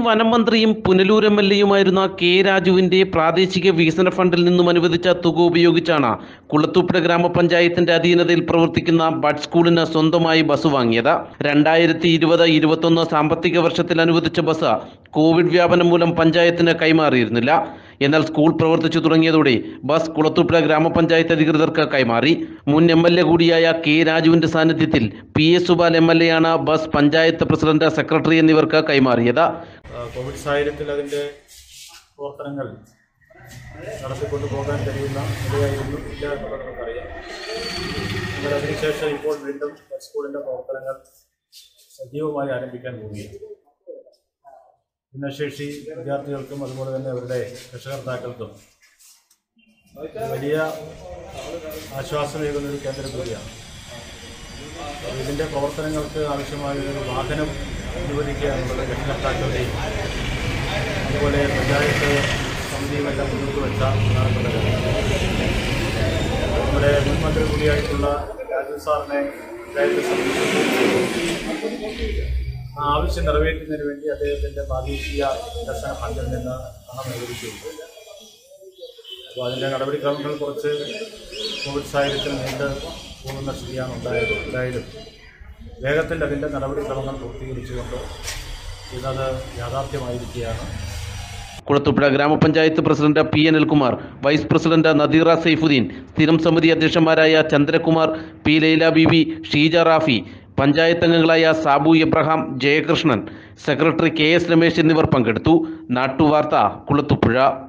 വനം മന്ത്രിയും Punalur M L എയുമായിരുന്ന കെ രാജുവിന്റെ പ്രാദേശിക വികസന ഫണ്ടിൽ നിന്നും അനുവദിച്ച തുക ഉപയോഗിച്ചാണ് കുളത്തൂപ്പുഴ ഗ്രാമപഞ്ചായത്തിന്റെ അധീനതയിൽ പ്രവർത്തിക്കുന്ന ബഡ് സ്കൂളിന് സ്വന്തമായി ബസ് വാങ്ങിയത് രണ്ടായിരത്തി ഇരുപത് ഇരുപത്തൊന്ന് സാമ്പത്തിക വർഷത്തിൽ അനുവദിച്ച ബസ് കോവിഡ് വ്യാപനം മൂലം പഞ്ചായത്തിന് കൈമാറിയിരുന്നില്ല എന്നാൽ സ്കൂൾ പ്രവർത്തിച്ചു തുടങ്ങിയതോടെ ബസ് കുളത്തൂപ്പുഴ ഗ്രാമപഞ്ചായത്ത് അധികൃതർക്ക് കൈമാറി മുൻ എം എൽ എ കൂടിയായ കെ രാജുവിന്റെ സാന്നിധ്യത്തിൽ P S Supal M L A ആണ് ബസ് പഞ്ചായത്ത് പ്രസിഡന്റ് സെക്രട്ടറി എന്നിവർക്ക് കൈമാറിയത് ആ, കോവിഡ് സാഹചര്യത്തിൽ അതിൻ്റെ പ്രവർത്തനങ്ങൾ നടത്തിക്കൊണ്ടു പോകാൻ കഴിയുന്ന നിലയായിരുന്നു ഇല്ല എന്നുള്ളത് നമുക്കറിയാം എന്നാൽ അതിനുശേഷം ഇപ്പോൾ വീണ്ടും സ്കൂളിൻ്റെ പ്രവർത്തനങ്ങൾ സജീവമായി ആരംഭിക്കാൻ പോവുകയാണ് ഭിന്നശേഷി വിദ്യാർത്ഥികൾക്കും അതുപോലെ തന്നെ അവരുടെ രക്ഷകർത്താക്കൾക്കും ഇത് വലിയ ആശ്വാസമേകുന്ന ഒരു കേന്ദ്രം കൂടിയാണ് അപ്പോൾ ഇതിൻ്റെ പ്രവർത്തനങ്ങൾക്ക് ആവശ്യമായ ഒരു വാഹനം അനുവദിക്കുക എന്നുള്ളത് രക്ഷകർത്താക്കളുടെയും അതുപോലെ പഞ്ചായത്ത് സമിതിയുമെല്ലാം മുന്നോട്ട് വെച്ച പ്രധാനപ്പെട്ട കാര്യം നമ്മുടെ മുൻ മന്ത്രി കൂടിയായിട്ടുള്ള രാജു സാറിനെ പഞ്ചായത്ത് സമിതി ആ ആവശ്യം നിറവേറ്റുന്നതിന് വേണ്ടി അദ്ദേഹത്തിൻ്റെ പ്രാദേശിക വികസന ഫണ്ടിൽ നിന്ന് പണം അനുവദിച്ചിട്ടുണ്ട് അപ്പോൾ അതിൻ്റെ നടപടിക്രമങ്ങൾ കുറച്ച് കോവിഡ് സാഹചര്യത്തിൽ നീണ്ട് പോകുന്ന സ്ഥിതിയാണ് ഉണ്ടായത് എന്തായാലും വേഗത്തിൽ അതിൻ്റെ നടപടിക്രമങ്ങൾ പൂർത്തീകരിച്ചുകൊണ്ട് ഇന്നത് യാഥാർത്ഥ്യമായിരിക്കുകയാണ് കുളത്തൂപ്പുഴ ഗ്രാമപഞ്ചായത്ത് president P N Elkumar vice president Nadeera Saifuddin സ്ഥിരം സമിതി അധ്യക്ഷന്മാരായ ചന്ദ്രകുമാർ പി ലൈല ബിബി ഷീജ റാഫി പഞ്ചായത്ത് അംഗങ്ങളായ Sabu Abraham Jayakrishnan secretary K S Ramesh എന്നിവർ പങ്കെടുത്തു നാട്ടുവാർത്ത കുളത്തൂപ്പുഴ